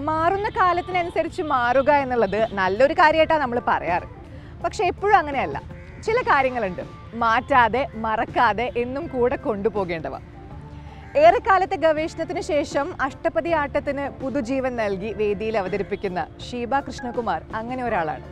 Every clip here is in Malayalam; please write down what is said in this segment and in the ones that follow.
മാറുന്ന കാലത്തിനനുസരിച്ച് മാറുക എന്നുള്ളത് നല്ലൊരു കാര്യമായിട്ടാണ് നമ്മൾ പറയാറ് പക്ഷെ എപ്പോഴും അങ്ങനെയല്ല ചില കാര്യങ്ങളുണ്ട് മാറ്റാതെ മറക്കാതെ എന്നും കൂടെ കൊണ്ടുപോകേണ്ടവ ഏറെക്കാലത്തെ ഗവേഷണത്തിന് ശേഷം അഷ്ടപതി ആട്ടത്തിന് പുതുജീവൻ നൽകി വേദിയിൽ അവതരിപ്പിക്കുന്ന ഷീബ കൃഷ്ണകുമാർ അങ്ങനെ ഒരാളാണ്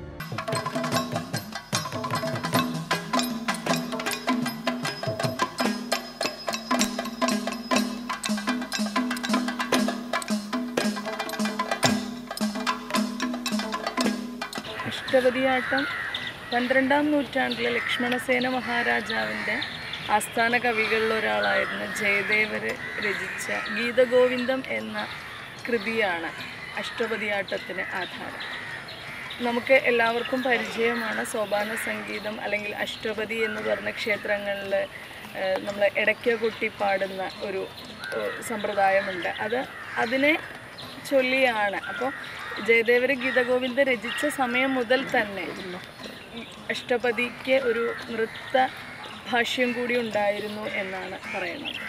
അഷ്ടപതിയാട്ടം പന്ത്രണ്ടാം നൂറ്റാണ്ടിലെ ലക്ഷ്മണസേന മഹാരാജാവിൻ്റെ ആസ്ഥാന കവികളിൽ ഒരാളായിരുന്ന ജയദേവര് രചിച്ച ഗീതഗോവിന്ദം എന്ന കൃതിയാണ് അഷ്ടപതിയാട്ടത്തിന് ആധാരം നമുക്ക് എല്ലാവർക്കും പരിചയമാണ് സോപാന സംഗീതം അല്ലെങ്കിൽ അഷ്ടപതി എന്ന് പറഞ്ഞ ക്ഷേത്രങ്ങളിൽ നമ്മൾ ഇടയ്ക്ക കൊട്ടി പാടുന്ന ഒരു ഏഹ്, സമ്പ്രദായമുണ്ട് അത് അതിനെ ചൊല്ലിയാണ് അപ്പോൾ ജയദേവര് ഗീതഗോവിന്ദ രചിച്ച സമയം മുതൽ തന്നെ ഈ അഷ്ടപതിക്ക് ഒരു നൃത്ത ഭാഷ്യം കൂടി ഉണ്ടായിരുന്നു എന്നാണ് പറയുന്നത്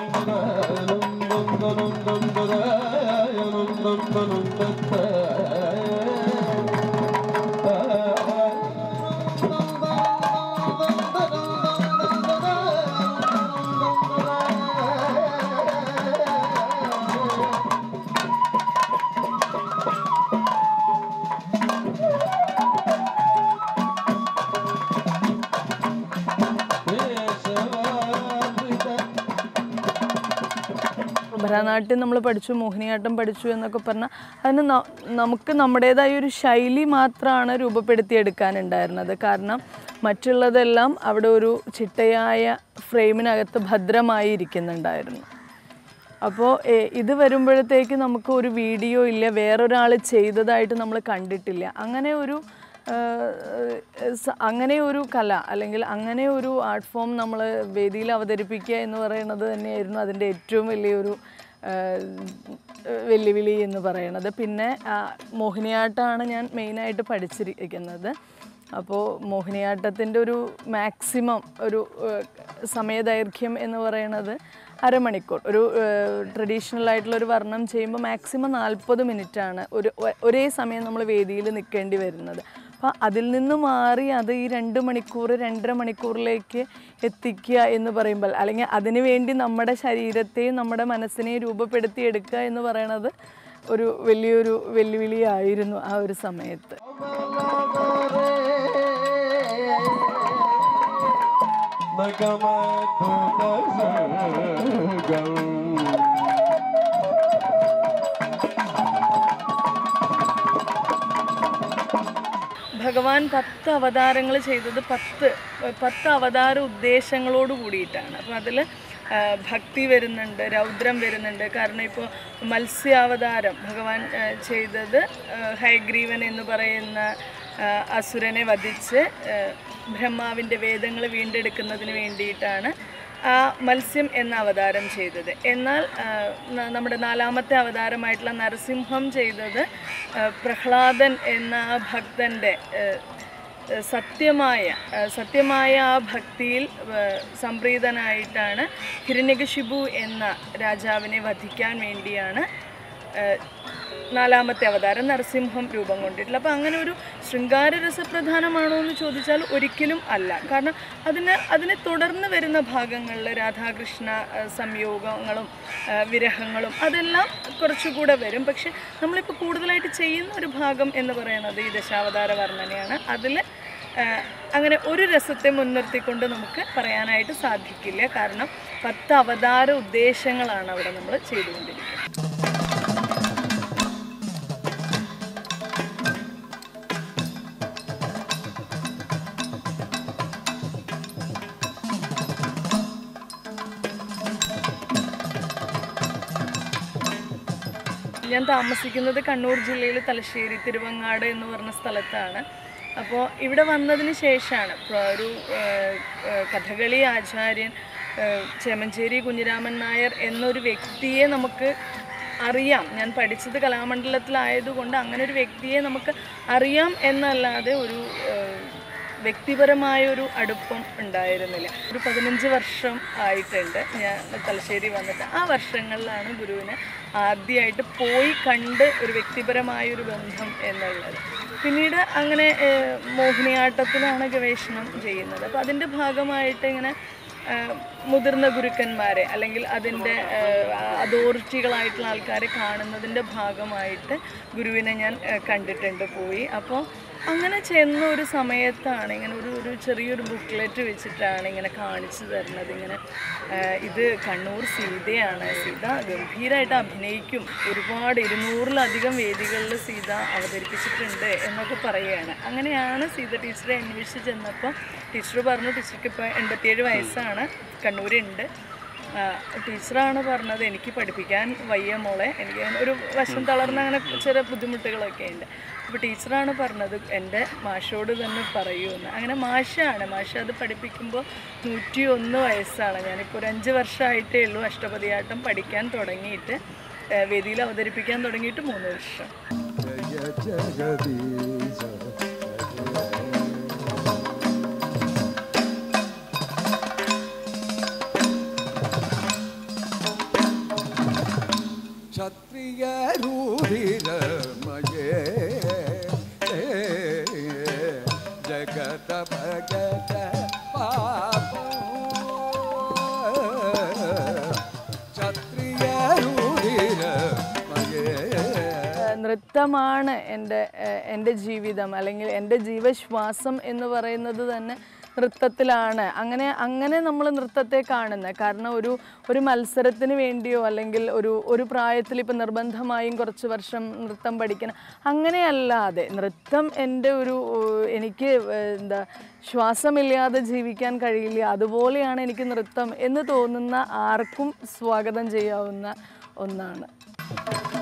ഭരതനാട്യം നമ്മൾ പഠിച്ചു മോഹിനിയാട്ടം പഠിച്ചു എന്നൊക്കെ പറഞ്ഞാൽ അതിന് ന- നമുക്ക് നമ്മുടേതായ ഒരു ശൈലി മാത്രമാണ് രൂപപ്പെടുത്തിയെടുക്കാനുണ്ടായിരുന്നത് കാരണം മറ്റുള്ളതെല്ലാം അവിടെ ഒരു ചിട്ടയായ ഫ്രെയിമിനകത്ത് ഭദ്രമായി ഇരിക്കുന്നുണ്ടായിരുന്നു അപ്പോൾ ഇത് വരുമ്പോഴത്തേക്ക് നമുക്ക് ഒരു വീഡിയോ ഇല്ല വേറൊരാൾ ചെയ്തതായിട്ട് നമ്മൾ കണ്ടിട്ടില്ല അങ്ങനെ ഒരു ആ, സ- അങ്ങനെ ഒരു കല അല്ലെങ്കിൽ അങ്ങനെ ഒരു ആർട്ട് ഫോം നമ്മൾ വേദിയിൽ അവതരിപ്പിക്കുക എന്ന് പറയുന്നത് തന്നെയായിരുന്നു അതിൻ്റെ ഏറ്റവും വലിയൊരു ആ, വെല്ലുവിളി എന്ന് പറയുന്നത് പിന്നെ ആ, മോഹിനിയാട്ടമാണ് ഞാൻ മെയിനായിട്ട് പഠിച്ചിരിക്കുന്നത് അപ്പോൾ മോഹിനിയാട്ടത്തിൻ്റെ ഒരു മാക്സിമം ഒരു ഏഹ്, സമയദൈർഘ്യം എന്ന് പറയുന്നത് അരമണിക്കൂർ ഒരു ട്രഡീഷണൽ ആയിട്ടുള്ള ഒരു വർണ്ണം ചെയ്യുമ്പോൾ മാക്സിമം നാൽപ്പത് ആണ് ഒരു ഒ- ഒരേ സമയം നമ്മൾ വേദിയിൽ നിൽക്കേണ്ടി വരുന്നത് അപ്പോൾ അതിൽ നിന്ന് മാറി അത് ഈ രണ്ട് മണിക്കൂർ രണ്ടര മണിക്കൂറിലേക്ക് എത്തിക്കുക എന്ന് പറയുമ്പോൾ അല്ലെങ്കിൽ അതിനു വേണ്ടി നമ്മുടെ ശരീരത്തെയും നമ്മുടെ മനസ്സിനെയും രൂപപ്പെടുത്തിയെടുക്കുക എന്ന് പറയുന്നത് ഒരു വലിയൊരു വെല്ലുവിളിയായിരുന്നു ആ ഒരു സമയത്ത് ഭഗവാൻ പത്ത് അവതാരങ്ങൾ ചെയ്തത് പത്ത് പത്ത് അവതാര ഉദ്ദേശങ്ങളോട് കൂടിയിട്ടാണ് അപ്പം അതിൽ ഭക്തി വരുന്നുണ്ട് രൗദ്രം വരുന്നുണ്ട് കാരണം ഇപ്പോൾ മത്സ്യാവതാരം ഭഗവാൻ ആ, ചെയ്തത് ആ, ഹയഗ്രീവൻ എന്ന് പറയുന്ന ആ, അസുരനെ വധിച്ച് ആ, ബ്രഹ്മാവിൻ്റെ വേദങ്ങൾ വീണ്ടെടുക്കുന്നതിന് വേണ്ടിയിട്ടാണ് ആ മത്സ്യം എന്ന അവതാരം ചെയ്തത് എന്നാൽ ആ, ന- നമ്മുടെ നാലാമത്തെ അവതാരമായിട്ടുള്ള നരസിംഹം ചെയ്തത് ആ, പ്രഹ്ലാദൻ എന്ന ആ ഭക്തൻ്റെ ആ, ആ, സത്യമായ ആ, സത്യമായ ആ ഭക്തിയിൽ ആ, സംപ്രീതനായിട്ടാണ് ഹിരണ്യകശിപു എന്ന രാജാവിനെ വധിക്കാൻ വേണ്ടിയാണ് ആ, നാലാമത്തെ അവതാരം നരസിംഹം രൂപം കൊണ്ടിട്ടുള്ളത് അപ്പോൾ അങ്ങനെ ഒരു ശൃംഗാര രസപ്രധാനമാണോ എന്ന് ചോദിച്ചാൽ ഒരിക്കലും അല്ല കാരണം അതിന് അതിനെ തുടർന്ന് വരുന്ന ഭാഗങ്ങളിൽ രാധാകൃഷ്ണ ആ, സംയോഗങ്ങളും ആ, വിരഹങ്ങളും അതെല്ലാം കുറച്ചുകൂടെ വരും പക്ഷെ നമ്മളിപ്പോൾ കൂടുതലായിട്ട് ചെയ്യുന്ന ഒരു ഭാഗം എന്ന് പറയുന്നത് ഈ ദശാവതാര വർണ്ണനയാണ് അതിൽ അങ്ങനെ ഒരു രസത്തെ മുൻനിർത്തിക്കൊണ്ട് നമുക്ക് പറയാനായിട്ട് സാധിക്കില്ല കാരണം പത്ത് അവതാര ഉദ്ദേശങ്ങളാണ് അവിടെ നമ്മൾ ചെയ്തുകൊണ്ടിരിക്കുന്നത് ഞാൻ താമസിക്കുന്നത് കണ്ണൂർ ജില്ലയിൽ തലശ്ശേരി തിരുവങ്ങാട് എന്ന് പറഞ്ഞ സ്ഥലത്താണ് അപ്പോൾ ഇവിടെ വന്നതിന് ശേഷമാണ് ഇപ്പോൾ ഒരു ഏഹ്, ഏഹ്, കഥകളി ആചാര്യൻ ഏഹ്, ചേമഞ്ചേരി കുഞ്ഞിരാമൻ നായർ എന്നൊരു വ്യക്തിയെ നമുക്ക് അറിയാം ഞാൻ പഠിച്ചത് കലാമണ്ഡലത്തിലായതുകൊണ്ട് അങ്ങനെ ഒരു വ്യക്തിയെ നമുക്ക് അറിയാം എന്നല്ലാതെ ഒരു ഏഹ്, വ്യക്തിപരമായ ഒരു അടുപ്പം ഉണ്ടായിരുന്നില്ല ഒരു പതിനഞ്ച് വർഷം ആയിട്ടുണ്ട് ഞാൻ തലശ്ശേരി വന്നിട്ട് ആ വർഷങ്ങളിലാണ് ഗുരുവിനെ ആദ്യമായിട്ട് പോയി കണ്ട് ഒരു വ്യക്തിപരമായ ഒരു ബന്ധം എന്നുള്ളത് പിന്നീട് അങ്ങനെ ഏഹ്, മോഹിനിയാട്ടത്തിലാണ് ഗവേഷണം ചെയ്യുന്നത് അപ്പോൾ അതിൻ്റെ ഭാഗമായിട്ട് ഇങ്ങനെ ആഹ് മുതിർന്ന ഗുരുക്കന്മാരെ അല്ലെങ്കിൽ അതിൻ്റെ അതോറിറ്റികളായിട്ടുള്ള ആൾക്കാരെ കാണുന്നതിൻ്റെ ഭാഗമായിട്ട് ഗുരുവിനെ ഞാൻ ആഹ് കണ്ടിട്ടുണ്ട് പോയി അപ്പോൾ അങ്ങനെ ചെന്ന ഒരു സമയത്താണ് ഇങ്ങനെ ഒരു ഒരു ചെറിയൊരു ബുക്ക്ലെറ്റ് വെച്ചിട്ടാണ് ഇങ്ങനെ കാണിച്ചു തരുന്നത് ഇങ്ങനെ ആഹ് ഇത് കണ്ണൂർ സീതയാണ് സീത ഗംഭീരമായിട്ട് അഭിനയിക്കും ഒരുപാട് ഇരുന്നൂറിലധികം വേദികളിൽ സീത അവതരിപ്പിച്ചിട്ടുണ്ട് എന്നൊക്കെ പറയുകയാണ് അങ്ങനെയാണ് സീത ടീച്ചറെ അന്വേഷിച്ച് ചെന്നപ്പോൾ ടീച്ചർ പറഞ്ഞു ടീച്ചർക്ക് ഇപ്പോൾ എൺപത്തിയേഴ് വയസ്സാണ് കണ്ണൂരുണ്ട് ആ, ടീച്ചറാണ് പറഞ്ഞത് എനിക്ക് പഠിപ്പിക്കാൻ വയ്യ മോളെ എനിക്ക് ഒരു വശം തളർന്ന അങ്ങനെ ചെറിയ ബുദ്ധിമുട്ടുകളൊക്കെ ഉണ്ട് അപ്പോൾ ടീച്ചറാണ് പറഞ്ഞത് എൻ്റെ മാഷോട് തന്നെ പറയൂന്ന് അങ്ങനെ മാഷാണ് മാഷ അത് പഠിപ്പിക്കുമ്പോൾ നൂറ്റി ഒന്ന് വയസ്സാണ് ഞാനിപ്പോൾ ഒരു അഞ്ച് വർഷമായിട്ടേ ഉള്ളൂ അഷ്ടപതിയാട്ടം പഠിക്കാൻ തുടങ്ങിയിട്ട് ഏ, വേദിയിൽ അവതരിപ്പിക്കാൻ തുടങ്ങിയിട്ട് മൂന്ന് വർഷം ജയ ജഗദീശ ക്ഷത്രിയരൂഢിരമയേ ജഗത ഭഗത പാപ ക്ഷത്രിയരൂഢിരമയേ നൃത്തമാണ് എൻ്റെ ഏഹ്, എൻ്റെ ജീവിതം അല്ലെങ്കിൽ എൻ്റെ ജീവശ്വാസം എന്ന് പറയുന്നത് തന്നെ നൃത്തത്തിലാണ് അങ്ങനെ അങ്ങനെ നമ്മൾ നൃത്തത്തെ കാണുന്നത് കാരണം ഒരു ഒരു മത്സരത്തിന് വേണ്ടിയോ അല്ലെങ്കിൽ ഒരു ഒരു പ്രായത്തിൽ ഇപ്പം നിർബന്ധമായും കുറച്ച് വർഷം നൃത്തം പഠിക്കണം അങ്ങനെയല്ലാതെ നൃത്തം എൻ്റെ ഒരു ഏഹ്, എനിക്ക് ഏഹ്, എന്താ ശ്വാസമില്ലാതെ ജീവിക്കാൻ കഴിയില്ല അതുപോലെയാണ് എനിക്ക് നൃത്തം എന്ന് തോന്നുന്ന ആർക്കും സ്വാഗതം ചെയ്യാവുന്ന ഒന്നാണ്